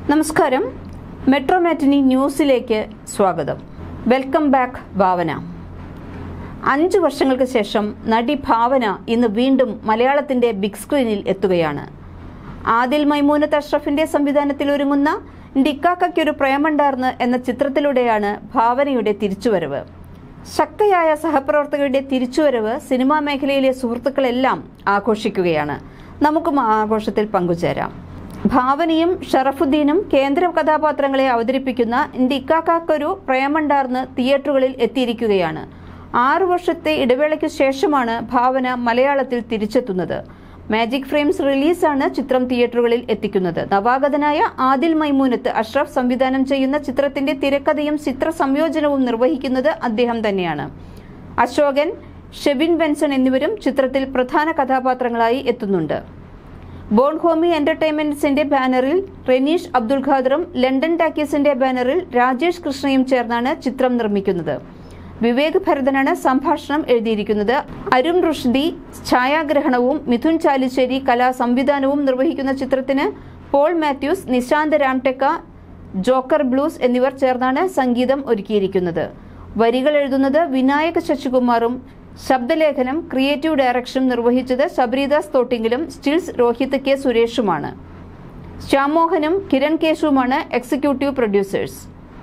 നമസ്കാരം മെട്രോ മാറ്റിനി ന്യൂസിലേക്ക് സ്വാഗതം വെൽക്കം ബാക്ക് ഭാവന അഞ്ചു വർഷങ്ങൾക്ക് ശേഷം നടി ഭാവന ഇന്ന് വീണ്ടും മലയാളത്തിന്റെ ബിഗ് സ്ക്രീനിൽ എത്തുകയാണ് ആദിൽ മൈമൂനത്ത് അഷ്റഫിന്റെ സംവിധാനത്തിൽ ഒരുങ്ങുന്ന ഡിക്കാക്കയ്ക്കൊരു പ്രേമുണ്ടാർന്ന് എന്ന ചിത്രത്തിലൂടെയാണ് ഭാവനയുടെ തിരിച്ചുവരവ് ശക്തയായ സഹപ്രവർത്തകരുടെ തിരിച്ചുവരവ് സിനിമാ മേഖലയിലെ സുഹൃത്തുക്കളെല്ലാം ആഘോഷിക്കുകയാണ് നമുക്കും ആ ആഘോഷത്തിൽ പങ്കുചേരാം ഭാവനയും ഷറഫുദ്ദീനും കേന്ദ്ര കഥാപാത്രങ്ങളെ അവതരിപ്പിക്കുന്ന ഡിക്കാക്കൊരു പ്രേമുണ്ടാർന്ന് തിയേറ്ററുകളിൽ എത്തിയിരിക്കുകയാണ് ആറു വർഷത്തെ ഇടവേളയ്ക്ക് ശേഷമാണ് ഭാവന മലയാളത്തിൽ തിരിച്ചെത്തുന്നത് മാജിക് ഫ്രെയിംസ് റിലീസാണ് ചിത്രം തിയേറ്ററുകളിൽ എത്തിക്കുന്നത് നവാഗതനായ ആദിൽ മൈമൂനത്ത് അഷ്റഫ് സംവിധാനം ചെയ്യുന്ന ചിത്രത്തിന്റെ തിരക്കഥയും ചിത്ര സംയോജനവും നിർവഹിക്കുന്നത് അദ്ദേഹം തന്നെയാണ് അശോകൻ ഷെബിൻ ബെൻസൺ എന്നിവരും ചിത്രത്തിൽ പ്രധാന കഥാപാത്രങ്ങളായി എത്തുന്നുണ്ട് ബോൺ ഹോമി എന്റർടൈൻമെന്റ്സിന്റെ ബാനറിൽ റെനീഷ് അബ്ദുൽ ഖാദറും ലണ്ടൻ ടാക്കീസിന്റെ ബാനറിൽ രാജേഷ് കൃഷ്ണയും ചേർന്നാണ് ചിത്രം നിർമ്മിക്കുന്നത് വിവേക് ഭരതനാണ് സംഭാഷണം എഴുതിയിരിക്കുന്നത് അരുൺ റുഷ്ദി ഛായാഗ്രഹണവും മിഥുൻ ചാലിശ്ശേരി കലാ സംവിധാനവും നിർവഹിക്കുന്ന ചിത്രത്തിന് Paul Mathews Nishant Ramteke Joker Blues എന്നിവർ ചേർന്നാണ് സംഗീതം ഒരുക്കിയിരിക്കുന്നത് വരികൾ എഴുതുന്നത് വിനായക ശശികുമാറും ശബ്ദലേഖനം ക്രിയേറ്റീവ് ഡയറക്ഷൻ നിർവഹിച്ചത് ശബരിദാസ് തോട്ടിങ്കിലും സ്റ്റിൽസ് രോഹിത് കെ സുരേഷുമാണ് ശ്യാമോഹനും കിരൺ കേശുവുമാണ് എക്സിക്യൂട്ടീവ് പ്രൊഡ്യൂസേഴ്സ്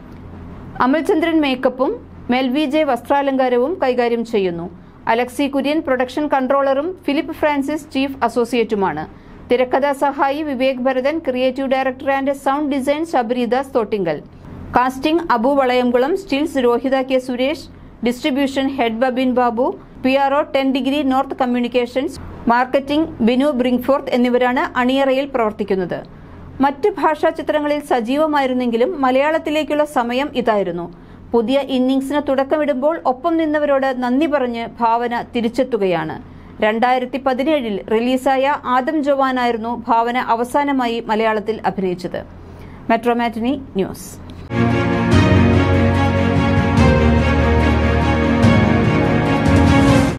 അമൽചന്ദ്രൻ മേക്കപ്പും മെൽവി ജെ വസ്ത്രാലങ്കാരവും കൈകാര്യം ചെയ്യുന്നു അലക്സി കുര്യൻ പ്രൊഡക്ഷൻ കൺട്രോളറും ഫിലിപ്പ് ഫ്രാൻസിസ് ചീഫ് അസോസിയേറ്റുമാണ് തിരക്കഥാ സഹായി Vivek Bharathan creative director and sound design Sabaridas Thottingal casting Abu Valayamkulam stills Rohit K Suresh distribution head Babin Babu P R O ten degree north communications marketing Binu Bringforth എന്നിവരാണ് അണിയറയിൽ പ്രവർത്തിക്കുന്നത് മറ്റ് ഭാഷാ ചിത്രങ്ങളിൽ സജീവമായിരുന്നെങ്കിലും മലയാളത്തിലേക്കുള്ള സമയം ഇതായിരുന്നു പുതിയ ഇന്നിംഗ്സിന് തുടക്കമിടുമ്പോൾ ഒപ്പം നിന്നവരോട് നന്ദി പറഞ്ഞ് ഭാവന തിരിച്ചെത്തുകയാണ് രണ്ടായിരത്തി പതിനേഴിൽ റിലീസായ ആദം ജവാനായിരുന്നു ഭാവന അവസാനമായി മലയാളത്തിൽ അഭിനയിച്ചത് മെട്രോമാറ്റിനി ന്യൂസ്